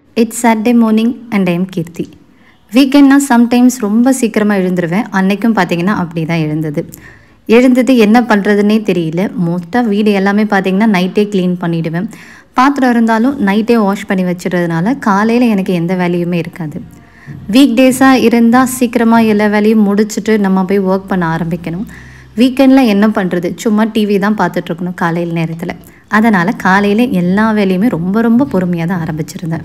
it's Saturday morning and I'm Keerthi வீக்கெண்ட்னா sometimes ரொம்ப சீக்கிரமாக எழுந்துருவேன் அன்னைக்கும் பார்த்தீங்கன்னா அப்படி தான் எழுந்தது எழுந்தது என்ன பண்ணுறதுனே தெரியல மோஸ்ட்டாக வீடு எல்லாமே பார்த்தீங்கன்னா நைட்டே க்ளீன் பண்ணிவிடுவேன் பாத்திரம் இருந்தாலும் நைட்டே வாஷ் பண்ணி வச்சிடுறதுனால காலையில் எனக்கு எந்த வேலையுமே இருக்காது வீக் டேஸாக இருந்தால் சீக்கிரமாக எல்லா வேலையும் முடிச்சுட்டு நம்ம போய் ஒர்க் பண்ண ஆரம்பிக்கணும் வீக்கெண்டில் என்ன பண்ணுறது சும்மா டிவி தான் பார்த்துட்ருக்கணும் காலையில் நேரத்தில் அதனால் காலையில் எல்லா வேலையுமே ரொம்ப ரொம்ப பொறுமையாக தான் ஆரம்பிச்சிருந்தேன்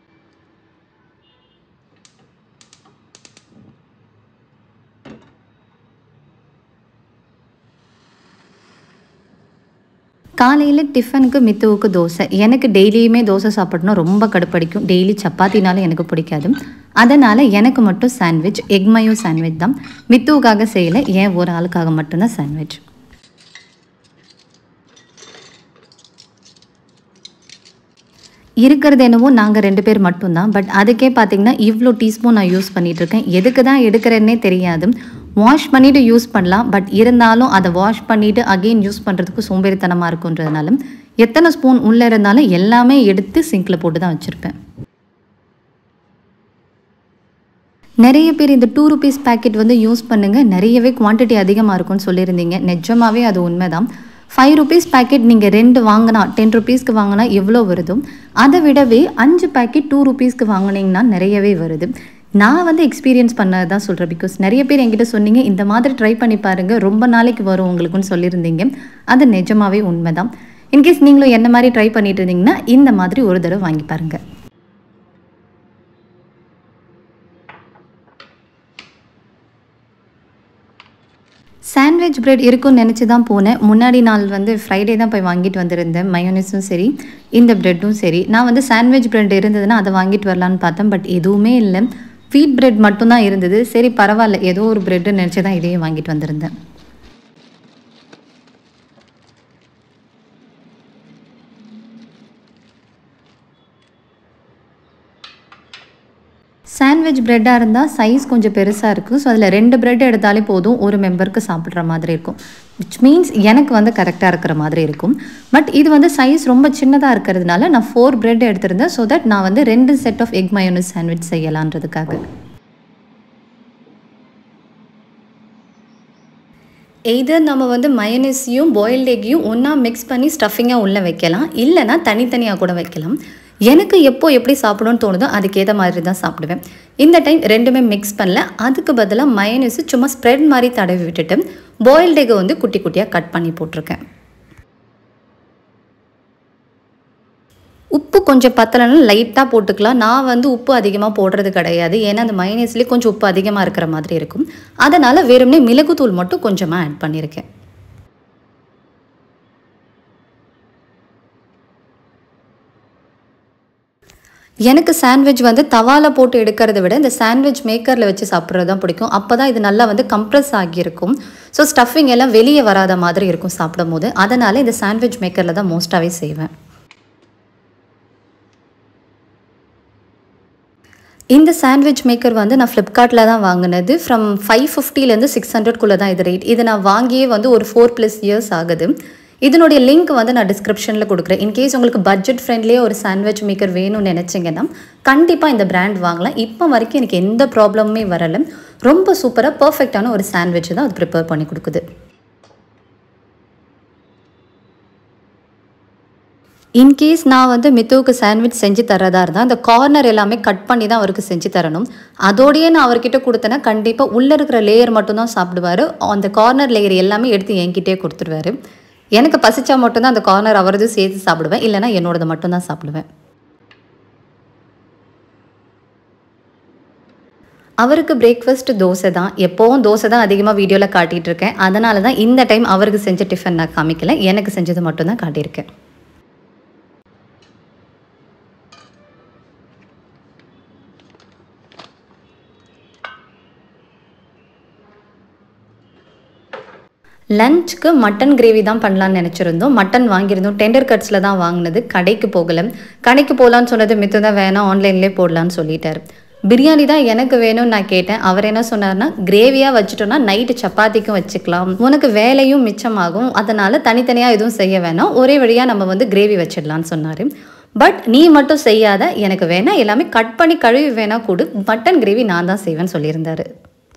காலையில் டிஃபனுக்கு மித்துவுக்கு தோசை எனக்கு டெய்லியுமே தோசை சாப்பிடணும் ரொம்ப கடுப்படிக்கும் டெய்லி சப்பாத்தினாலும் எனக்கு பிடிக்காது அதனால் எனக்கு மட்டும் சாண்ட்விச் எக் மயோ சாண்ட்விச் தான் மித்துவுக்காக செய்யலை ஏன் ஒரு ஆளுக்காக மட்டும்தான் சாண்ட்விச் இருக்கிறது என்னவோ நாங்கள் ரெண்டு பேர் மட்டும்தான் பட் அதுக்கே பார்த்தீங்கன்னா இவ்வளோ டீஸ்பூன் நான் யூஸ் பண்ணிட்டு இருக்கேன் எதுக்கு தான் எடுக்கிறேன்னே தெரியாது வாஷ் பண்ணிவிட்டு யூஸ் பண்ணலாம் பட் இருந்தாலும் அதை வாஷ் பண்ணிவிட்டு அகெயின் யூஸ் பண்ணுறதுக்கு சோம்பேறித்தனமாக இருக்குன்றதுனால எத்தனை ஸ்பூன் உள்ளே இருந்தாலும் எல்லாமே எடுத்து சிங்கில் போட்டு தான் வச்சுருப்பேன் நிறைய பேர் இந்த டூ ருபீஸ் பேக்கெட் வந்து யூஸ் பண்ணுங்கள் நிறையவே குவான்டிட்டி அதிகமாக இருக்கும்னு சொல்லியிருந்தீங்க நிஜமாவே அது உண்மைதான் ஃபைவ் ருபீஸ் பேக்கெட் நீங்கள் ரெண்டு வாங்கினா டென் ருபீஸ்க்கு வாங்கினா எவ்வளோ வருதோ அதை விடவே அஞ்சு பேக்கெட் டூ ருபீஸ்க்கு வாங்கினீங்கன்னா நிறையவே வருது நான் வந்து எக்ஸ்பீரியன்ஸ் பண்ணது தான் சொல்கிறேன் பிகாஸ் நிறைய பேர் என்கிட்ட சொன்னீங்க இந்த மாதிரி ட்ரை பண்ணி பாருங்கள் ரொம்ப நாளைக்கு வரும் உங்களுக்குன்னு சொல்லியிருந்தீங்க அது நிஜமாவே உண்மைதான் இன்கேஸ் நீங்களும் என்ன மாதிரி ட்ரை பண்ணிட்டு இருந்தீங்கன்னா இந்த மாதிரி ஒரு தடவை வாங்கி பாருங்கள் சாண்ட்விச் பிரெட் இருக்கும்னு நினச்சி தான் போனேன் முன்னாடி நாள் வந்து ஃப்ரைடே தான் போய் வாங்கிட்டு வந்திருந்தேன் மயோனிஸும் சரி இந்த ப்ரெட்டும் சரி நான் வந்து சாண்ட்விச் பிரெட் இருந்ததுன்னா அதை வாங்கிட்டு வரலான்னு பார்த்தேன் பட் எதுவுமே இல்லை வீட் பிரெட் மட்டும்தான் இருந்தது சரி பரவாயில்ல ஏதோ ஒரு பிரெட்டு நினச்சி தான் இதையும் வாங்கிட்டு வந்திருந்தேன் சாண்ட்விச் ப்ரெட்டாக இருந்தால் சைஸ் கொஞ்சம் பெருசாக இருக்கும் ஸோ அதில் ரெண்டு ப்ரெட் எடுத்தாலே போதும் ஒரு மெம்பருக்கு சாப்பிட்ற மாதிரி இருக்கும் விச் மீன்ஸ் எனக்கு வந்து கரெக்டாக இருக்கிற மாதிரி இருக்கும் பட் இது வந்து சைஸ் ரொம்ப சின்னதாக இருக்கிறதுனால நான் ஃபோர் ப்ரெட் எடுத்திருந்தேன் ஸோ தட் நான் வந்து ரெண்டு set of egg mayonnaise sandwich செய்யலான்றதுக்காக எய்தர் நம்ம வந்து மயனஸையும் பாயில்ட் எக்கையும் ஒன்றா மிக்ஸ் பண்ணி ஸ்டஃபிங்காக உள்ளே வைக்கலாம் இல்லைனா தனித்தனியாக கூட வைக்கலாம் எனக்கு எப்போ எப்படி சாப்பிடணும்னு தோணுதோ அதுக்கேற்ற மாதிரி தான் சாப்பிடுவேன் இந்த டைம் ரெண்டுமே மிக்ஸ் பண்ணல அதுக்கு பதிலாக மயனஸு சும்மா ஸ்ப்ரெட் மாதிரி தடவி விட்டுட்டு பாயில்ட் எக்கை வந்து குட்டி குட்டியாக கட் பண்ணி போட்டிருக்கேன் உப்பு கொஞ்சம் பத்தலைன்னா லைட்டாக போட்டுக்கலாம் நான் வந்து உப்பு அதிகமாக போடுறது கிடையாது ஏன்னா அந்த மைனஸ்லேயே கொஞ்சம் உப்பு அதிகமாக இருக்கிற மாதிரி இருக்கும் அதனால் வெறுமனே மிளகுத்தூள் மட்டும் கொஞ்சமாக ஆட் பண்ணியிருக்கேன் எனக்கு சாண்ட்விச் வந்து தவாவில் போட்டு எடுக்கிறத விட இந்த சாண்ட்விச் மேக்கரில் வச்சு சாப்பிட்றது தான் பிடிக்கும் அப்போ தான் இது நல்லா வந்து கம்ப்ரெஸ் ஆகியிருக்கும் ஸோ ஸ்டஃபிங் எல்லாம் வெளியே வராத மாதிரி இருக்கும் சாப்பிடும் போது அதனால் இந்த சாண்ட்விச் மேக்கரில் தான் மோஸ்ட்டாகவே செய்வேன் இந்த சாண்ட்விச் மேக்கர் வந்து நான் ஃப்ளிப்கார்ட்டில் தான் வாங்கினது ஃப்ரம் ஃபைவ் ஃபிஃப்டிலேருந்து சிக்ஸ் ஹண்ட்ரட்குள்ளே தான் இது ரேட் இது நான் வாங்கியே வந்து ஒரு ஃபோர் ப்ளஸ் இயர்ஸ் ஆகுது இதனுடைய லிங்க் வந்து நான் டிஸ்கிரிப்ஷனில் கொடுக்குறேன் இன்கேஸ் உங்களுக்கு பட்ஜெட் ஃப்ரெண்ட்லியே ஒரு சாண்ட்விச் மேக்கர் வேணும்னு நினச்சிங்கன்னா கண்டிப்பாக இந்த பிராண்ட் வாங்கலாம் இப்போ வரைக்கும் எனக்கு எந்த ப்ராப்ளமுமே வரலை ரொம்ப சூப்பராக பர்ஃபெக்டான ஒரு சாண்ட்விச் தான் அது ப்ரிப்பேர் பண்ணி கொடுக்குது இன்கேஸ் நான் வந்து மித்துவுக்கு சாண்ட்விச் செஞ்சு தரதா இருந்தால் அந்த கார்னர் எல்லாமே கட் பண்ணி தான் அவருக்கு செஞ்சு தரணும் அதோடையே நான் அவர்கிட்ட கொடுத்தேன்னா கண்டிப்பாக உள்ளே இருக்கிற லேயர் மட்டும்தான் சாப்பிடுவார் அந்த கார்னர் லேயர் எல்லாமே எடுத்து என்கிட்டே கொடுத்துருவாரு எனக்கு பசிச்சா மட்டும்தான் அந்த கார்னர் அவரது சேர்த்து சாப்பிடுவேன் இல்லைனா என்னோடது மட்டும்தான் சாப்பிடுவேன் அவருக்கு பிரேக்ஃபாஸ்ட் தோசை தான் எப்போவும் தோசை தான் அதிகமாக வீடியோவில் காட்டிகிட்டு இருக்கேன் அதனால தான் இந்த டைம் அவருக்கு செஞ்ச டிஃபன் நான் காமிக்கல எனக்கு செஞ்சது மட்டும்தான் காட்டியிருக்கேன் லஞ்சுக்கு மட்டன் கிரேவி தான் பண்ணலான்னு நினச்சிருந்தோம் மட்டன் வாங்கியிருந்தோம் டெண்டர் கட்ஸில் தான் வாங்கினது கடைக்கு போகலை கடைக்கு போகலான்னு சொன்னது மித்து தான் வேணாம் ஆன்லைன்லேயே போடலான்னு சொல்லிட்டாரு பிரியாணி தான் எனக்கு வேணும்னு நான் கேட்டேன் அவர் என்ன சொன்னார்னா கிரேவியாக வச்சுட்டோன்னா நைட்டு சப்பாத்திக்கும் வச்சுக்கலாம் உனக்கு வேலையும் மிச்சமாகும் அதனால் தனித்தனியாக எதுவும் செய்ய வேணாம் ஒரே வழியாக நம்ம வந்து கிரேவி வச்சிடலான்னு சொன்னார் பட் நீ மட்டும் செய்யாத எனக்கு வேணா எல்லாமே கட் பண்ணி கழுவி வேணா கொடு மட்டன் கிரேவி நான் தான் செய்வேன்னு சொல்லியிருந்தாரு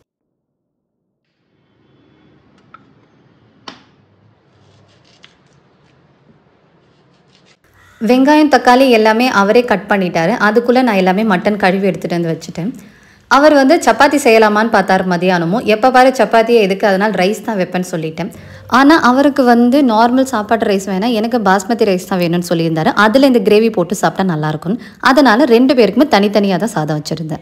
வெங்காயம் தக்காளி எல்லாமே அவரே கட் பண்ணிட்டாரு அதுக்குள்ளே நான் எல்லாமே மட்டன் கழுவி எடுத்துகிட்டு வந்து வச்சுட்டேன் அவர் வந்து சப்பாத்தி செய்யலாமான்னு பார்த்தாரு மதியானமும் எப்போ பாரு சப்பாத்தியே எதுக்கு அதனால் ரைஸ் தான் வைப்பேன்னு சொல்லிட்டேன் ஆனால் அவருக்கு வந்து நார்மல் சாப்பாட்டு ரைஸ் வேணாம் எனக்கு பாஸ்மதி ரைஸ் தான் வேணும்னு சொல்லியிருந்தாரு அதில் இந்த கிரேவி போட்டு சாப்பிட்டா நல்லாயிருக்கும் அதனால் ரெண்டு பேருக்குமே தனித்தனியாக தான் சாதம் வச்சுருந்தேன்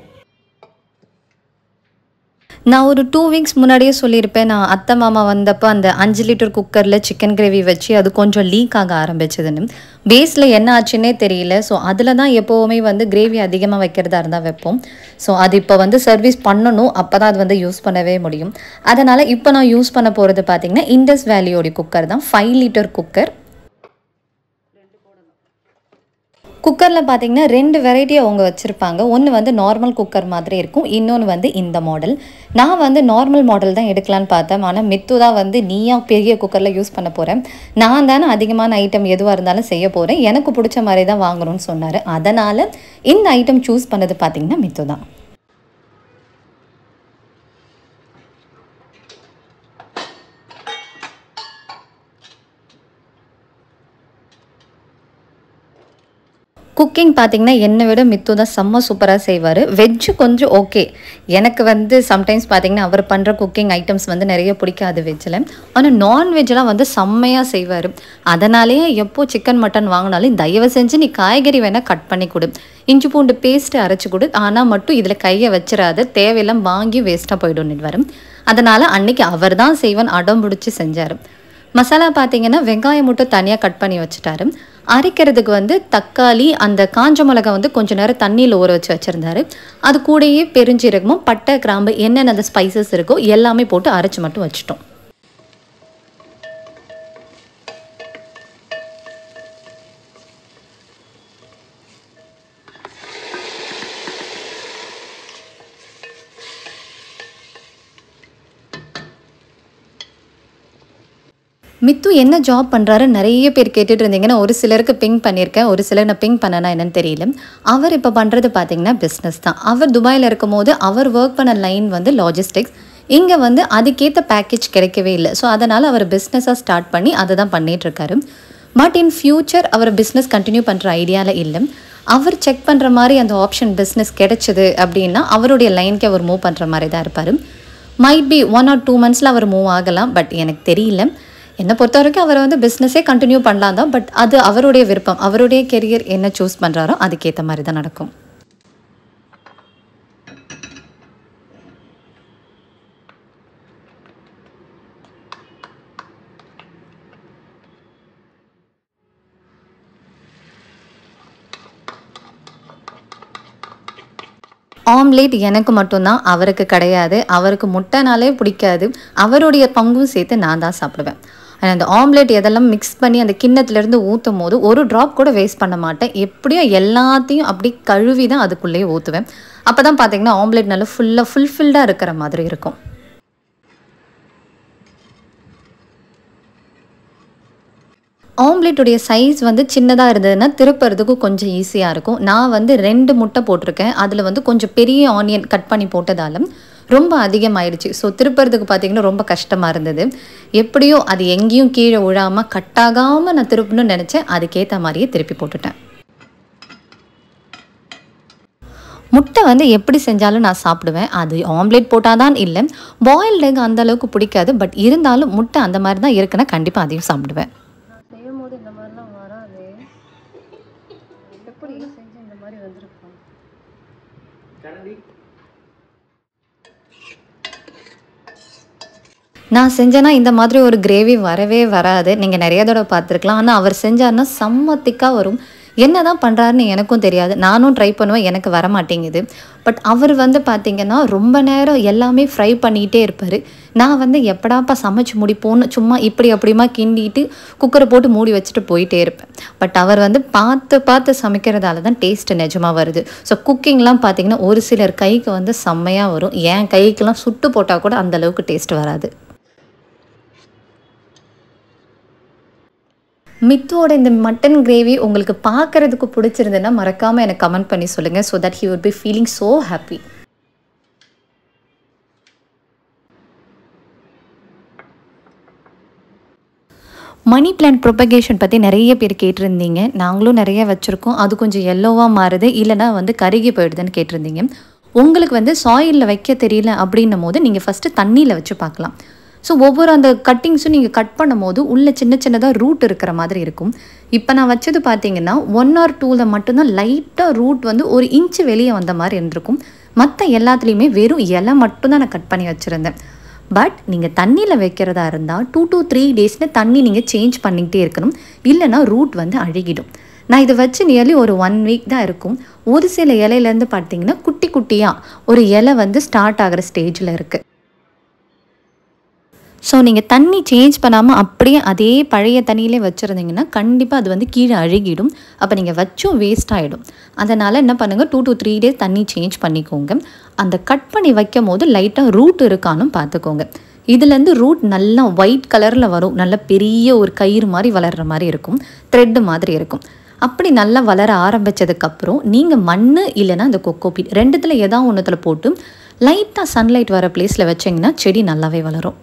நான் ஒரு டூ வீக்ஸ் முன்னாடியே சொல்லியிருப்பேன் நான் அத்தை மாமா வந்தப்போ அந்த அஞ்சு லிட்டர் குக்கரில் சிக்கன் கிரேவி வச்சு அது கொஞ்சம் லீக் ஆக ஆரம்பிச்சதுன்னு பேஸில் என்ன ஆச்சுன்னே தெரியல ஸோ அதில் தான் எப்போவுமே வந்து கிரேவி அதிகமாக வைக்கிறதா இருந்தால் வைப்போம் ஸோ அது இப்போ வந்து சர்வீஸ் பண்ணணும் அப்போ தான் அது வந்து யூஸ் பண்ணவே முடியும் அதனால் இப்போ நான் யூஸ் பண்ண போகிறது பார்த்தீங்கன்னா இண்டஸ் வேலியோட குக்கர் தான் ஃபைவ் லிட்டர் குக்கர் குக்கரில் பார்த்தீங்கன்னா ரெண்டு வெரைட்டி அவங்க வச்சுருப்பாங்க ஒன்று வந்து நார்மல் குக்கர் மாதிரி இருக்கும் இன்னொன்று வந்து இந்த மாடல் நான் வந்து நார்மல் மாடல் தான் எடுக்கலான்னு பார்த்தேன் ஆனால் மித்து தான் வந்து நீயா பெரிய குக்கரில் யூஸ் பண்ண போகிறேன் நான் தானே அதிகமான ஐட்டம் எதுவாக இருந்தாலும் செய்ய போகிறேன் எனக்கு பிடிச்ச மாதிரி தான் வாங்கணும்னு சொன்னார் அதனால் இந்த ஐட்டம் சூஸ் பண்ணது பார்த்தீங்கன்னா மித்து தான் குக்கிங் பார்த்தீங்கன்னா என்னை விட மித்து தான் செம்ம சூப்பராக செய்வார் வெஜ்ஜு கொஞ்சம் ஓகே எனக்கு வந்து சம்டைம்ஸ் பார்த்தீங்கன்னா அவர் பண்ணுற குக்கிங் ஐட்டம்ஸ் வந்து நிறைய பிடிக்காது வெஜ்ஜில் ஆனால் நான்வெஜ்லாம் வந்து செம்மையாக செய்வார் அதனாலேயே எப்போ சிக்கன் மட்டன் வாங்கினாலும் தயவு செஞ்சு நீ காய்கறி வேணால் கட் பண்ணி கொடு இஞ்சி பூண்டு பேஸ்ட்டு அரைச்சி கொடு ஆனால் மட்டும் இதில் கையை வச்சிடாத தேவையெல்லாம் வாங்கி வேஸ்ட்டாக போய்டும் வரும் அதனால் அன்னைக்கு அவர் தான் செய்வன் அடம் பிடிச்சி செஞ்சார் மசாலா பார்த்தீங்கன்னா வெங்காயம் மட்டும் தனியாக கட் பண்ணி வச்சுட்டாரு அரைக்கிறதுக்கு வந்து தக்காளி அந்த காஞ்ச மிளகா வந்து கொஞ்ச நேரம் தண்ணியில் ஊற வச்சு வச்சுருந்தாரு அது கூடயே பெருஞ்சீரகமும் பட்டை கிராம்பு என்னென்ன அந்த ஸ்பைசஸ் இருக்கோ எல்லாமே போட்டு அரைச்சி மட்டும் வச்சுட்டோம் மித்து என்ன ஜாப் பண்ணுறாரு நிறைய பேர் கேட்டுட்டு இருந்தீங்கன்னா ஒரு சிலருக்கு பிங் பண்ணியிருக்கேன் ஒரு சிலர் நான் பிங் பண்ணனா என்னன்னு தெரியல அவர் இப்போ பண்ணுறது பார்த்தீங்கன்னா பிஸ்னஸ் தான் அவர் துபாயில் இருக்கும் போது அவர் ஒர்க் பண்ண லைன் வந்து லாஜிஸ்டிக்ஸ் இங்கே வந்து அதுக்கேற்ற பேக்கேஜ் கிடைக்கவே இல்லை ஸோ அதனால் அவர் பிஸ்னஸாக ஸ்டார்ட் பண்ணி அதை தான் பண்ணிகிட்ருக்காரு பட் இன் ஃப்யூச்சர் அவர் பிஸ்னஸ் கண்டினியூ பண்ணுற ஐடியாவில் இல்லை அவர் செக் பண்ணுற மாதிரி அந்த ஆப்ஷன் பிஸ்னஸ் கிடைச்சது அப்படின்னா அவருடைய லைனுக்கு அவர் மூவ் பண்ணுற மாதிரி தான் இருப்பார் might be one or two மந்த்ஸில் அவர் மூவ் ஆகலாம் பட் எனக்கு தெரியல என்னை பொறுத்த வரைக்கும் அவர் வந்து பிஸ்னஸே கண்டினியூ பண்ணலாம் தான் பட் அது அவருடைய விருப்பம் அவருடைய கெரியர் என்ன சூஸ் பண்ணுறாரோ அதுக்கேற்ற மாதிரி தான் நடக்கும் ஆம்லேட் எனக்கு மட்டும்தான் அவருக்கு கிடையாது அவருக்கு முட்டைனாலே பிடிக்காது அவருடைய பங்கும் சேர்த்து நான் தான் சாப்பிடுவேன் And அந்த ஆம்லேட் எதெல்லாம் மிக்ஸ் பண்ணி அந்த கிண்ணத்துலேருந்து ஊற்றும் போது ஒரு ட்ராப் கூட வேஸ்ட் பண்ண மாட்டேன் எப்படியும் எல்லாத்தையும் அப்படி கழுவி தான் அதுக்குள்ளேயே ஊற்றுவேன் அப்போ தான் பார்த்தீங்கன்னா ஆம்லேட் நல்லா ஃபுல்லாக ஃபுல்ஃபில்டாக இருக்கிற மாதிரி இருக்கும் ஆம்லேட்டுடைய சைஸ் வந்து சின்னதாக இருந்ததுன்னா திருப்புறதுக்கு கொஞ்சம் ஈஸியாக இருக்கும் நான் வந்து ரெண்டு முட்டை போட்டிருக்கேன் அதில் வந்து கொஞ்சம் பெரிய ஆனியன் கட் பண்ணி போட்டதால ரொம்ப அதிகமாயிடுச்சு ஸோ திருப்புறதுக்கு பார்த்தீங்கன்னா ரொம்ப கஷ்டமாக இருந்தது எப்படியோ அது எங்கேயும் கீழே விழாமல் கட்டாகாமல் நான் திருப்பணும்னு நினச்சேன் அதுக்கேற்ற மாதிரியே திருப்பி போட்டுட்டேன் முட்டை வந்து எப்படி செஞ்சாலும் நான் சாப்பிடுவேன் அது ஆம்லேட் போட்டால் தான் இல்லை பாயில்டு எக் அந்த அளவுக்கு பிடிக்காது பட் இருந்தாலும் முட்டை அந்த மாதிரி தான் இருக்குன்னா கண்டிப்பாக அதையும் சாப்பிடுவேன் செய்யும் போது இந்த மாதிரிலாம் வராது எப்படி செஞ்சு இந்த மாதிரி வந்திருக்கும் நான் செஞ்சேன்னா இந்த மாதிரி ஒரு கிரேவி வரவே வராது நீங்கள் நிறைய தடவை பார்த்துருக்கலாம் ஆனால் அவர் செஞ்சாருன்னா செம்ம திக்காக வரும் என்ன தான் பண்ணுறாருன்னு எனக்கும் தெரியாது நானும் ட்ரை பண்ணுவேன் எனக்கு வர மாட்டேங்குது பட் அவர் வந்து பார்த்திங்கன்னா ரொம்ப நேரம் எல்லாமே ஃப்ரை பண்ணிகிட்டே இருப்பார் நான் வந்து எப்படாப்பா சமைச்சு முடிப்போன்னு சும்மா இப்படி அப்படியுமா கிண்டிட்டு குக்கரை போட்டு மூடி வச்சுட்டு போயிட்டே இருப்பேன் பட் அவர் வந்து பார்த்து பார்த்து சமைக்கிறதால தான் டேஸ்ட்டு நிஜமாக வருது ஸோ குக்கிங்லாம் பார்த்தீங்கன்னா ஒரு சிலர் கைக்கு வந்து செம்மையாக வரும் என் கைக்கெல்லாம் சுட்டு போட்டால் கூட அந்த அளவுக்கு டேஸ்ட் வராது மித்துவோட இந்த மட்டன் கிரேவி உங்களுக்கு பார்க்கறதுக்கு பிடிச்சிருந்ததுன்னா மறக்காமல் எனக்கு கமெண்ட் பண்ணி சொல்லுங்கள் so that he would be feeling so happy money plant propagation பற்றி நிறைய பேர் கேட்டிருந்தீங்க நாங்களும் நிறைய வச்சுருக்கோம் அது கொஞ்சம் எல்லோவாக மாறுது இல்லைனா வந்து கருகி போயிடுதுன்னு கேட்டிருந்தீங்க உங்களுக்கு வந்து சாயிலில் வைக்க தெரியல அப்படின்னும் போது நீங்கள் ஃபஸ்ட்டு தண்ணியில் வச்சு பார்க்கலாம் ஸோ ஒவ்வொரு அந்த கட்டிங்ஸும் நீங்கள் கட் பண்ணும்போது உள்ள சின்ன சின்னதாக ரூட் இருக்கிற மாதிரி இருக்கும் இப்போ நான் வச்சது பார்த்தீங்கன்னா ஒன் ஆர் டூவில் மட்டும்தான் லைட்டாக ரூட் வந்து ஒரு இன்ச்சு வெளியே வந்த மாதிரி இருந்திருக்கும் மற்ற எல்லாத்துலேயுமே வெறும் இலை மட்டும்தான் நான் கட் பண்ணி வச்சுருந்தேன் பட் நீங்கள் தண்ணியில் வைக்கிறதா இருந்தால் டூ to த்ரீ டேஸ்னு தண்ணி நீங்கள் சேஞ்ச் பண்ணிக்கிட்டே இருக்கணும் இல்லைன்னா ரூட் வந்து அழுகிடும் நான் இதை வச்சு நியர்லி ஒரு ஒன் வீக் தான் இருக்கும் ஒரு சில இலையிலேருந்து பார்த்தீங்கன்னா குட்டி குட்டியாக ஒரு இலை வந்து ஸ்டார்ட் ஆகிற ஸ்டேஜில் இருக்குது ஸோ நீங்கள் தண்ணி சேஞ்ச் பண்ணாமல் அப்படியே அதே பழைய தண்ணியிலே வச்சுருந்தீங்கன்னா கண்டிப்பாக அது வந்து கீழே அழுகிடும் அப்போ நீங்கள் வச்சும் வேஸ்ட் ஆகிடும் அதனால் என்ன பண்ணுங்கள் டூ to த்ரீ டேஸ் தண்ணி சேஞ்ச் பண்ணிக்கோங்க அந்த கட் பண்ணி வைக்கும் போது லைட்டாக ரூட் இருக்கானும் பார்த்துக்கோங்க இதுலேருந்து ரூட் நல்லா ஒயிட் கலரில் வரும் நல்ல பெரிய ஒரு கயிறு மாதிரி வளர்கிற மாதிரி இருக்கும் த்ரெட்டு மாதிரி இருக்கும் அப்படி நல்லா வளர ஆரம்பித்ததுக்கப்புறம் நீங்கள் மண் இல்லைன்னா அந்த கொக்கோபீட் ரெண்டுத்தில் ஏதாவது ஒன்றுத்தில் போட்டு லைட்டாக சன்லைட் வர பிளேஸில் வச்சிங்கன்னா செடி நல்லாவே வளரும்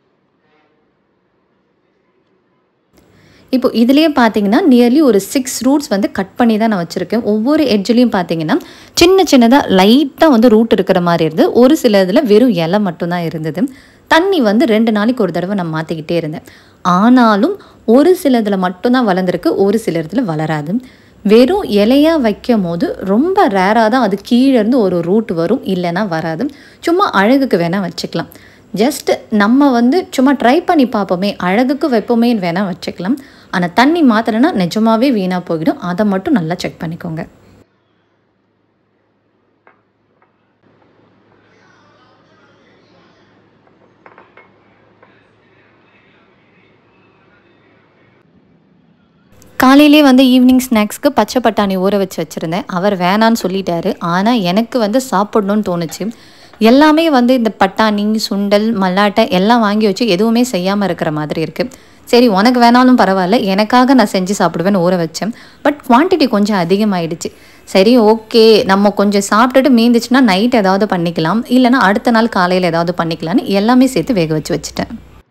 இப்போ இதுலேயே பார்த்தீங்கன்னா நியர்லி ஒரு சிக்ஸ் ரூட்ஸ் வந்து கட் பண்ணி தான் நான் வச்சுருக்கேன் ஒவ்வொரு எட்ஜ்லேயும் பார்த்தீங்கன்னா சின்ன சின்னதாக லைட்டாக வந்து ரூட் இருக்கிற மாதிரி இருந்தது ஒரு சில இதில் வெறும் இலை மட்டும்தான் இருந்தது தண்ணி வந்து ரெண்டு நாளைக்கு ஒரு தடவை நான் மாற்றிக்கிட்டே இருந்தேன் ஆனாலும் ஒரு சில இதில் மட்டும்தான் வளர்ந்துருக்கு ஒரு சில இடத்துல வளராது வெறும் இலையாக வைக்கும் போது ரொம்ப ரேராக தான் அது கீழே இருந்து ஒரு ரூட் வரும் இல்லைன்னா வராது சும்மா அழகுக்கு வேணால் வச்சுக்கலாம் ஜஸ்ட் நம்ம வந்து சும்மா ட்ரை பண்ணி பார்ப்போமே அழகுக்கு வைப்போமேன்னு வேணால் வச்சுக்கலாம் ஆனால் தண்ணி மாற்றலைன்னா நிஜமாவே வீணாக போயிடும் அதை மட்டும் நல்லா செக் பண்ணிக்கோங்க காலையிலே வந்து ஈவினிங் ஸ்நாக்ஸ்க்கு பச்சை பட்டாணி ஊற வச்சு வச்சுருந்தேன் அவர் வேணான்னு சொல்லிட்டாரு ஆனால் எனக்கு வந்து சாப்பிடணும்னு தோணுச்சு எல்லாமே வந்து இந்த பட்டாணி சுண்டல் மல்லாட்டை எல்லாம் வாங்கி வச்சு எதுவுமே செய்யாமல் இருக்கிற மாதிரி இருக்குது சரி உனக்கு வேணாலும் பரவாயில்ல எனக்காக நான் செஞ்சு சாப்பிடுவேன்னு ஊற வச்சேன் பட் குவான்டிட்டி கொஞ்சம் அதிகமாயிடுச்சு சரி ஓகே நம்ம கொஞ்சம் சாப்பிட்டுட்டு மீந்துச்சுன்னா நைட் ஏதாவது பண்ணிக்கலாம் இல்லைன்னா அடுத்த நாள் காலையில் ஏதாவது பண்ணிக்கலாம்னு எல்லாமே சேர்த்து வேக வச்சு வச்சுட்டேன்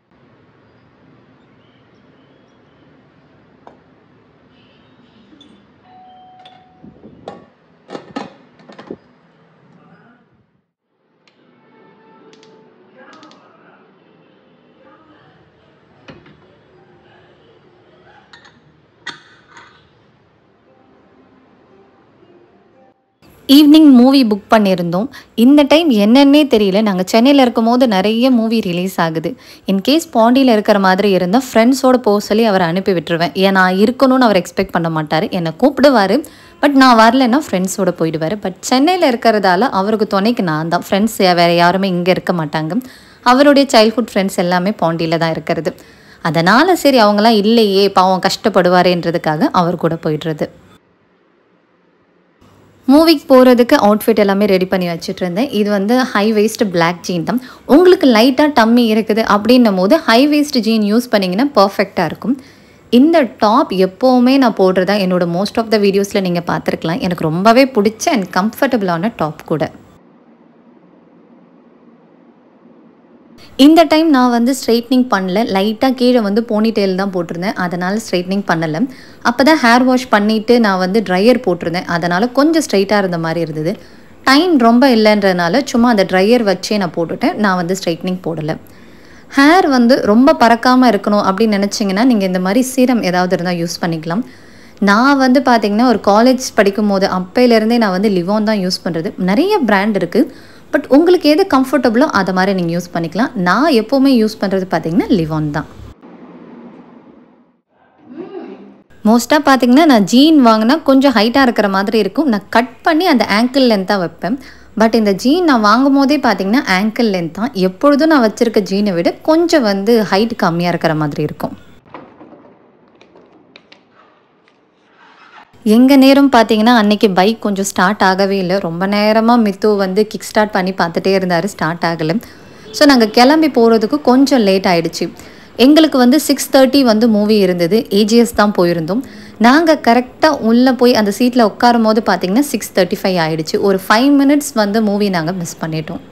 ஈவினிங் மூவி புக் பண்ணியிருந்தோம் இந்த டைம் என்னன்னே தெரியல நாங்கள் சென்னையில் இருக்கும் போது நிறைய மூவி ரிலீஸ் ஆகுது இன்கேஸ் பாண்டியில் இருக்கிற மாதிரி இருந்தால் ஃப்ரெண்ட்ஸோட போக சொல்லி அவரை அனுப்பி விட்டுருவேன் ஏன் நான் இருக்கணும்னு அவர் எக்ஸ்பெக்ட் பண்ண மாட்டார் என்னை கூப்பிடுவார் பட் நான் வரலைன்னா ஃப்ரெண்ட்ஸோட போயிடுவார் பட் சென்னையில் இருக்கிறதால அவருக்கு துணைக்கு நான் தான் ஃப்ரெண்ட்ஸ் வேறு யாருமே இங்கே இருக்க மாட்டாங்க அவருடைய சைல்ட்ஹுட் ஃப்ரெண்ட்ஸ் எல்லாமே பாண்டியில் தான் இருக்கிறது அதனால் சரி அவங்களாம் இல்லையே பாவம் கஷ்டப்படுவாரேன்றதுக்காக அவர் கூட போயிடுறது மூவிக்கு போகிறதுக்கு அவுட்ஃபிட் எல்லாமே ரெடி பண்ணி வச்சுட்டு இருந்தேன் இது வந்து ஹை வேஸ்ட் பிளாக் ஜீன் தான் உங்களுக்கு லைட்டாக டம்மி இருக்குது அப்படின்னும் போது ஹை வேஸ்ட் ஜீன் யூஸ் பண்ணிங்கன்னா பர்ஃபெக்டாக இருக்கும் இந்த டாப் எப்போவுமே நான் போடுறதா என்னோட மோஸ்ட் ஆஃப் த வீடியோஸில் நீங்கள் பார்த்துருக்கலாம் எனக்கு ரொம்பவே பிடிச்ச அண்ட் கம்ஃபர்டபுளான டாப் கூட இந்த டைம் நான் வந்து ஸ்ட்ரைட்னிங் பண்ணல லைட்டாக கீழே வந்து போனி டெயில் தான் போட்டிருந்தேன் அதனால் ஸ்ட்ரைட்னிங் பண்ணலை அப்போ தான் ஹேர் வாஷ் பண்ணிவிட்டு நான் வந்து ட்ரையர் போட்டிருந்தேன் அதனால் கொஞ்சம் ஸ்ட்ரைட்டாக இருந்த மாதிரி இருந்தது டைம் ரொம்ப இல்லைன்றதுனால சும்மா அந்த ட்ரையர் வச்சே நான் போட்டுட்டேன் நான் வந்து ஸ்ட்ரைட்னிங் போடலை ஹேர் வந்து ரொம்ப பறக்காமல் இருக்கணும் அப்படின்னு நினச்சிங்கன்னா நீங்கள் இந்த மாதிரி சீரம் ஏதாவது இருந்தால் யூஸ் பண்ணிக்கலாம் நான் வந்து பார்த்தீங்கன்னா ஒரு காலேஜ் படிக்கும் போது அப்பையிலேருந்தே நான் வந்து லிவோன் தான் யூஸ் பண்ணுறது நிறைய பிராண்ட் இருக்குது பட் உங்களுக்கு எது கம்ஃபர்டபுளோ அதை மாதிரி நீங்கள் யூஸ் பண்ணிக்கலாம் நான் எப்போவுமே யூஸ் பண்ணுறது பார்த்தீங்கன்னா லிவான் தான் மோஸ்ட்டாக பார்த்தீங்கன்னா நான் ஜீன் வாங்கினா கொஞ்சம் ஹைட்டாக இருக்கிற மாதிரி இருக்கும் நான் கட் பண்ணி அந்த ஆங்கிள் லென்த்தாக வைப்பேன் பட் இந்த ஜீன் நான் வாங்கும் போதே பார்த்தீங்கன்னா ஆங்கிள் லென்த் தான் எப்பொழுதும் நான் வச்சுருக்க ஜீனை விட கொஞ்சம் வந்து ஹைட் கம்மியாக இருக்கிற மாதிரி இருக்கும் எங்கள் நேரம் பார்த்தீங்கன்னா அன்னைக்கு பைக் கொஞ்சம் ஸ்டார்ட் ஆகவே இல்லை ரொம்ப நேரமாக மித்து வந்து கிக் ஸ்டார்ட் பண்ணி பார்த்துட்டே இருந்தார் ஸ்டார்ட் ஆகலை ஸோ நாங்கள் கிளம்பி போகிறதுக்கு கொஞ்சம் லேட் ஆயிடுச்சு எங்களுக்கு வந்து சிக்ஸ் தேர்ட்டி வந்து மூவி இருந்தது ஏஜிஎஸ் தான் போயிருந்தோம் நாங்கள் கரெக்டாக உள்ளே போய் அந்த சீட்டில் உட்காரும் போது பார்த்தீங்கன்னா சிக்ஸ் தேர்ட்டி ஃபைவ் ஆயிடுச்சு ஒரு ஃபைவ் மினிட்ஸ் வந்து மூவி நாங்கள் மிஸ் பண்ணிட்டோம்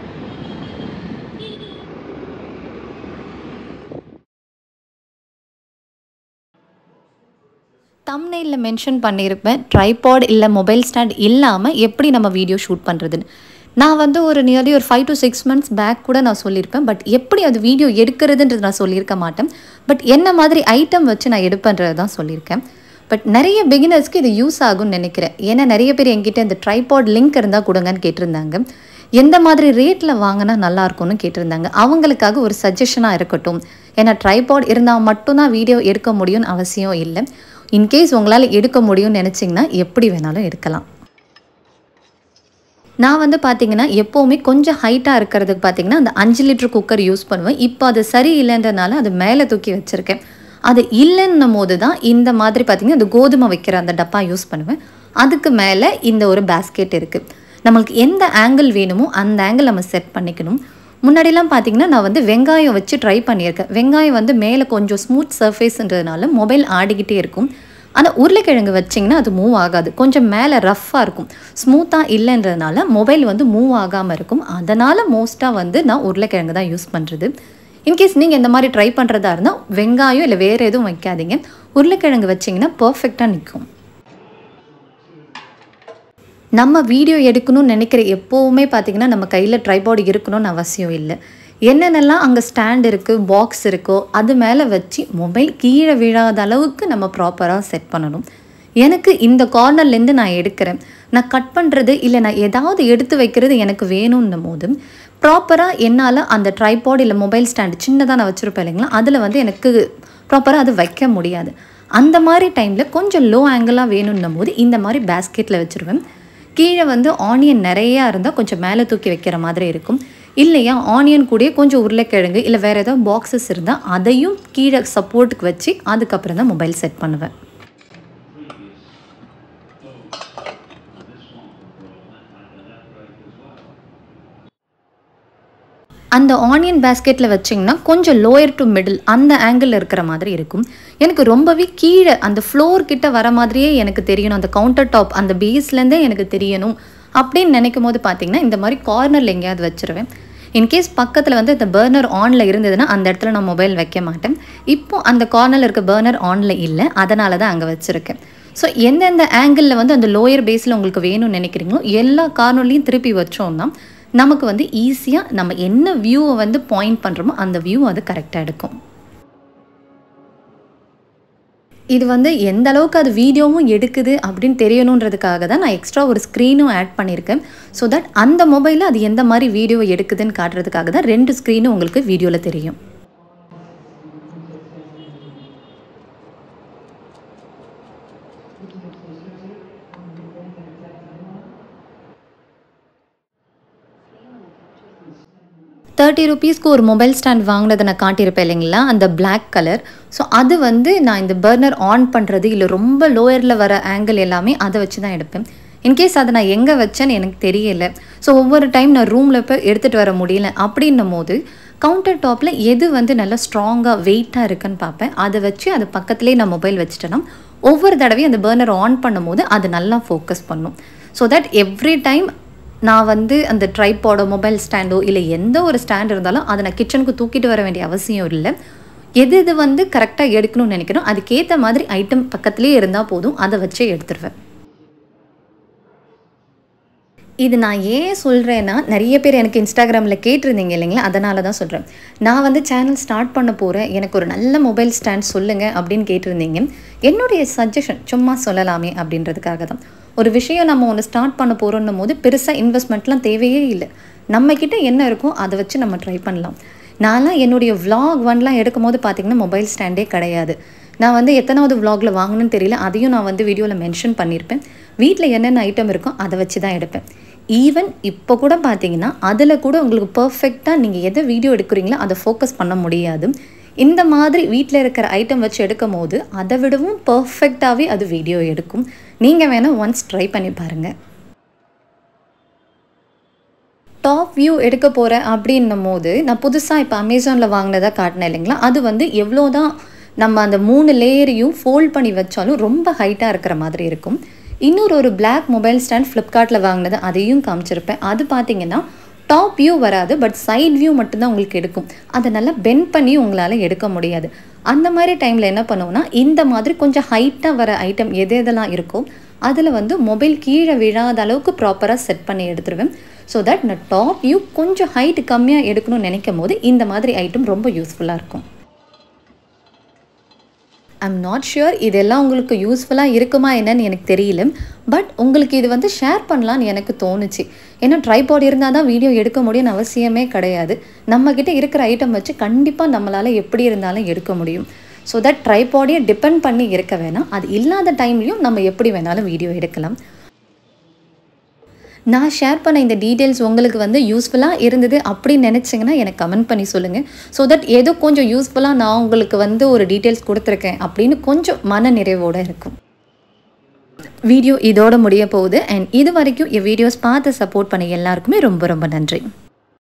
தம்னையில் மென்ஷன் பண்ணியிருப்பேன் ட்ரைபாட் இல்லை மொபைல் ஸ்டாண்ட் இல்லாமல் எப்படி நம்ம வீடியோ ஷூட் பண்ணுறதுன்னு நான் வந்து ஒரு நியர்லி ஒரு five to six months back கூட நான் சொல்லியிருப்பேன் பட் எப்படி அது வீடியோ எடுக்கிறதுன்றது நான் சொல்லியிருக்க மாட்டேன் பட் என்ன மாதிரி ஐட்டம் வச்சு நான் எடுப்பேன்றது தான் சொல்லியிருக்கேன் பட் நிறைய பிகினர்ஸ்க்கு இது யூஸ் ஆகும்னு நினைக்கிறேன் ஏன்னா நிறைய பேர் என்கிட்ட இந்த ட்ரைபாட் லிங்க் இருந்தால் கொடுங்கன்னு கேட்டிருந்தாங்க எந்த மாதிரி ரேட்டில் வாங்கினா நல்லா இருக்கும்னு கேட்டிருந்தாங்க அவங்களுக்காக ஒரு சஜஷனாக இருக்கட்டும் ஏன்னா ட்ரைபாட் இருந்தால் மட்டும்தான் வீடியோ எடுக்க முடியும்னு அவசியம் இல்லை இன்கேஸ் உங்களால் எடுக்க முடியும்னு நினச்சிங்கன்னா எப்படி வேணாலும் எடுக்கலாம் நான் வந்து பார்த்தீங்கன்னா எப்போவுமே கொஞ்சம் ஹைட்டாக இருக்கிறதுக்கு பார்த்தீங்கன்னா அந்த அஞ்சு லிட்டர் குக்கர் யூஸ் பண்ணுவேன் இப்போ அது சரியில்லைன்றதுனால அது மேலே தூக்கி வச்சுருக்கேன் அது இல்லைன்னும் போது தான் இந்த மாதிரி பார்த்தீங்கன்னா இந்த கோதுமை வைக்கிற அந்த டப்பா யூஸ் பண்ணுவேன் அதுக்கு மேலே இந்த ஒரு பேஸ்கெட் இருக்குது நம்மளுக்கு எந்த ஆங்கிள் வேணுமோ அந்த ஆங்கிள் நம்ம செட் பண்ணிக்கணும் முன்னாடிலாம் பார்த்தீங்கன்னா நான் வந்து வெங்காயம் வச்சு ட்ரை பண்ணியிருக்கேன் வெங்காயம் வந்து மேலே கொஞ்சம் ஸ்மூத் சர்ஃபேஸ்ன்றதுனால மொபைல் ஆடிக்கிட்டே இருக்கும் ஆனால் உருளைக்கிழங்கு வச்சிங்கன்னா அது மூவ் ஆகாது கொஞ்சம் மேலே ரஃப்பாக இருக்கும் ஸ்மூத்தாக இல்லைன்றதுனால மொபைல் வந்து மூவ் ஆகாமல் இருக்கும் அதனால் மோஸ்ட்டாக வந்து நான் உருளைக்கிழங்கு தான் யூஸ் பண்ணுறது இன்கேஸ் நீங்கள் இந்த மாதிரி ட்ரை பண்ணுறதா இருந்தால் வெங்காயம் இல்லை வேறு எதுவும் வைக்காதீங்க உருளைக்கிழங்கு வச்சிங்கன்னா பர்ஃபெக்டாக நிற்கும் நம்ம வீடியோ எடுக்கணும்னு நினைக்கிற எப்போவுமே பார்த்திங்கன்னா நம்ம கையில் ட்ரைபாட் இருக்கணும்னு அவசியம் இல்லை என்னென்னலாம் அங்கே ஸ்டாண்ட் இருக்குது பாக்ஸ் இருக்கோ அது மேலே வச்சு மொபைல் கீழே விழாத அளவுக்கு நம்ம ப்ராப்பராக செட் பண்ணணும் எனக்கு இந்த கார்னர்லேருந்து நான் எடுக்கிறேன் நான் கட் பண்ணுறது இல்லை நான் ஏதாவது எடுத்து வைக்கிறது எனக்கு வேணும்னும் போது ப்ராப்பராக என்னால் அந்த ட்ரைபாட் இல்லை மொபைல் ஸ்டாண்டு சின்னதாக நான் வச்சுருப்பேன் இல்லைங்களா அதில் வந்து எனக்கு ப்ராப்பராக அது வைக்க முடியாது அந்த மாதிரி டைமில் கொஞ்சம் லோ ஆங்கிளாக வேணும்னும் போது இந்த மாதிரி பேஸ்கெட்டில் வச்சுருவேன் கீழே வந்து ஆனியன் நிறையா இருந்தால் கொஞ்சம் மேலே தூக்கி வைக்கிற மாதிரி இருக்கும் இல்லையா ஆனியன் கூடயே கொஞ்சம் உருளைக்கிழங்கு இல்லை வேறு ஏதாவது பாக்ஸஸ் இருந்தால் அதையும் கீழே சப்போர்ட்டுக்கு வச்சு அதுக்கப்புறம் தான் மொபைல் செட் பண்ணுவேன் அந்த ஆனியன் பேஸ்கெட்டில் வச்சிங்கன்னா கொஞ்சம் லோயர் டு மிடில் அந்த ஆங்கிள் இருக்கிற மாதிரி இருக்கும் எனக்கு ரொம்பவே கீழே அந்த ஃப்ளோர் கிட்ட வர மாதிரியே எனக்கு தெரியணும் அந்த கவுண்டர் டாப் அந்த பேஸ்லேருந்தே எனக்கு தெரியணும் அப்படின்னு நினைக்கும் போது பார்த்தீங்கன்னா இந்த மாதிரி கார்னரில் எங்கேயாவது வச்சுருவேன் இன்கேஸ் பக்கத்தில் வந்து இந்த பர்னர் ஆனில் இருந்ததுன்னா அந்த இடத்துல நான் மொபைல் வைக்க மாட்டேன் இப்போ அந்த கார்னரில் இருக்க பர்னர் ஆனில் இல்லை அதனால தான் அங்கே வச்சுருக்கேன் ஸோ எந்தெந்த ஆங்கிளில் வந்து அந்த லோயர் பேஸில் உங்களுக்கு வேணும்னு நினைக்கிறீங்களோ எல்லா கார்னர்லையும் திருப்பி வச்சோம்னா நமக்கு வந்து ஈஸியாக நம்ம என்ன வியூவை வந்து பாயிண்ட் பண்ணுறோமோ அந்த வியூ அது கரெக்டாக எடுக்கும் இது வந்து எந்த அளவுக்கு அது வீடியோவும் எடுக்குது அப்படின்னு தெரியணுன்றதுக்காக தான் நான் எக்ஸ்ட்ரா ஒரு ஸ்க்ரீனும் ஆட் பண்ணியிருக்கேன் ஸோ தட் அந்த மொபைலில் அது எந்த மாதிரி வீடியோ எடுக்குதுன்னு காட்டுறதுக்காக தான் ரெண்டு ஸ்க்ரீனும் உங்களுக்கு வீடியோவில் தெரியும் தேர்ட்டி ருபீஸ்க்கு ஒரு மொபைல் ஸ்டாண்ட் வாங்கினதை நான் காட்டியிருப்பேன் இல்லைங்களா அந்த பிளாக் கலர் ஸோ அது வந்து நான் இந்த பர்னர் ஆன் பண்ணுறது இல்லை ரொம்ப லோயரில் வர ஆங்கிள் எல்லாமே அதை வச்சு தான் எடுப்பேன் இன்கேஸ் அதை நான் எங்கே வச்சேன்னு எனக்கு தெரியல ஸோ ஒவ்வொரு டைம் நான் ரூமில் போய் எடுத்துகிட்டு வர முடியல அப்படின்னும் போது கவுண்டர் டாப்பில் எது வந்து நல்லா ஸ்ட்ராங்காக வெயிட்டாக இருக்குன்னு பார்ப்பேன் அதை வச்சு அது பக்கத்துலேயே நான் மொபைல் வச்சுட்டேன்னா ஒவ்வொரு தடவையும் அந்த பர்னர் ஆன் பண்ணும்போது அது நல்லா ஃபோக்கஸ் பண்ணும் ஸோ தட் எவ்ரி டைம் நான் வந்து அந்த ட்ரைபாடோ மொபைல் ஸ்டாண்டோ இல்லை எந்த ஒரு ஸ்டாண்ட் இருந்தாலும் அதை நான் கிச்சனுக்கு தூக்கிட்டு வர வேண்டிய அவசியம் இல்லை எது இது வந்து கரெக்டாக எடுக்கணும்னு நினைக்கிறோம் அதுக்கேற்ற மாதிரி ஐட்டம் பக்கத்துலேயே இருந்தால் போதும் அதை வச்சே எடுத்துருவேன் இது நான் ஏன் சொல்கிறேன்னா நிறைய பேர் எனக்கு இன்ஸ்டாகிராமில் கேட்டிருந்தீங்க இல்லைங்களா அதனால தான் சொல்கிறேன் நான் வந்து சேனல் ஸ்டார்ட் பண்ண போகிறேன் எனக்கு ஒரு நல்ல மொபைல் ஸ்டாண்ட் சொல்லுங்கள் அப்படின்னு கேட்டிருந்தீங்க என்னுடைய சஜஷன் சும்மா சொல்லலாமே அப்படின்றதுக்காக தான் ஒரு விஷயம் நம்ம ஒன்று ஸ்டார்ட் பண்ண போகிறோன்னும் போது பெருசாக இன்வெஸ்ட்மெண்ட்லாம் தேவையே இல்லை நம்மக்கிட்ட என்ன இருக்கோ அதை வச்சு நம்ம ட்ரை பண்ணலாம் நான்லாம் என்னுடைய vlog ஒன்லாம் எடுக்கும் போது பார்த்தீங்கன்னா மொபைல் ஸ்டாண்டே கிடையாது நான் வந்து எத்தனாவது vlogல வாங்கணும்னு தெரியல அதையும் நான் வந்து வீடியோவில் மென்ஷன் பண்ணியிருப்பேன் வீட்டில் என்னென்ன ஐட்டம் இருக்கோ அதை வச்சு தான் எடுப்பேன் ஈவன் இப்போ கூட பார்த்தீங்கன்னா அதில் கூட உங்களுக்கு பர்ஃபெக்டாக நீங்கள் எதை வீடியோ எடுக்கிறீங்களோ அதை ஃபோக்கஸ் பண்ண முடியாது இந்த மாதிரி வீட்டில் இருக்கிற ஐட்டம் வச்சு எடுக்கும் போது அதை விடவும் பர்ஃபெக்டாகவே அது வீடியோ எடுக்கும் நீங்கள் வேணால் ஒன்ஸ் ட்ரை பண்ணி பாருங்கள் டாப் வியூ எடுக்க போகிறேன் அப்படின்னும் போது நான் புதுசாக இப்போ அமேசானில் வாங்கினதா காட்டினேன் இல்லைங்களா அது வந்து எவ்வளோ தான் நம்ம அந்த மூணு லேயரையும் ஃபோல்ட் பண்ணி வச்சாலும் ரொம்ப ஹைட்டாக இருக்கிற மாதிரி இருக்கும் இன்னொரு ஒரு பிளாக் மொபைல் ஸ்டாண்ட் ஃப்ளிப்கார்ட்டில் வாங்கினது அதையும் காமிச்சிருப்பேன் அது பார்த்தீங்கன்னா டாப் வியூ வராது பட் சைட் வியூ மட்டும்தான் உங்களுக்கு எடுக்கும் அதை நல்லா பெண்ட் பண்ணி உங்களால் எடுக்க முடியாது அந்த மாதிரி டைமில் என்ன பண்ணுவோம்னா இந்த மாதிரி கொஞ்சம் ஹைட்டாக வர ஐட்டம் எது எதெல்லாம் இருக்கோ அதில் வந்து மொபைல் கீழே விழாத அளவுக்கு ப்ராப்பராக செட் பண்ணி எடுத்துருவேன் ஸோ தட் நான் டாப் வியூ கொஞ்சம் ஹைட் கம்மியாக எடுக்கணும்னு நினைக்கும் போது இந்த மாதிரி ஐட்டம் ரொம்ப யூஸ்ஃபுல்லாக இருக்கும் ஐம் நாட் ஷுர் இதெல்லாம் உங்களுக்கு யூஸ்ஃபுல்லாக இருக்குமா என்னன்னு எனக்கு தெரியல பட் உங்களுக்கு இது வந்து ஷேர் பண்ணலான்னு எனக்கு தோணுச்சு ஏன்னா ட்ரைபாட் இருந்தால் தான் வீடியோ எடுக்க முடியும்னு அவசியமே கிடையாது நம்மக்கிட்ட இருக்கிற ஐட்டம் வச்சு கண்டிப்பாக நம்மளால் எப்படி இருந்தாலும் எடுக்க முடியும் ஸோ தட் ட்ரைபாடையை டிபெண்ட் பண்ணி இருக்க வேணாம் அது இல்லாத டைம்லையும் நம்ம எப்படி வேணாலும் வீடியோ எடுக்கலாம் நான் ஷேர் பண்ண இந்த டீட்டெயில்ஸ் உங்களுக்கு வந்து யூஸ்ஃபுல்லாக இருந்தது அப்படின்னு நினச்சிங்கன்னா எனக்கு கமெண்ட் பண்ணி சொல்லுங்கள் ஸோ தட் ஏதோ கொஞ்சம் யூஸ்ஃபுல்லாக நான் உங்களுக்கு வந்து ஒரு டீட்டெயில்ஸ் கொடுத்துருக்கேன் அப்படின்னு கொஞ்சம் மன நிறைவோடு இருக்கும் வீடியோ இதோட முடிய போகுது அண்ட் இது வரைக்கும் என் வீடியோஸ் பார்த்து சப்போர்ட் பண்ண எல்லாருக்குமே ரொம்ப ரொம்ப நன்றி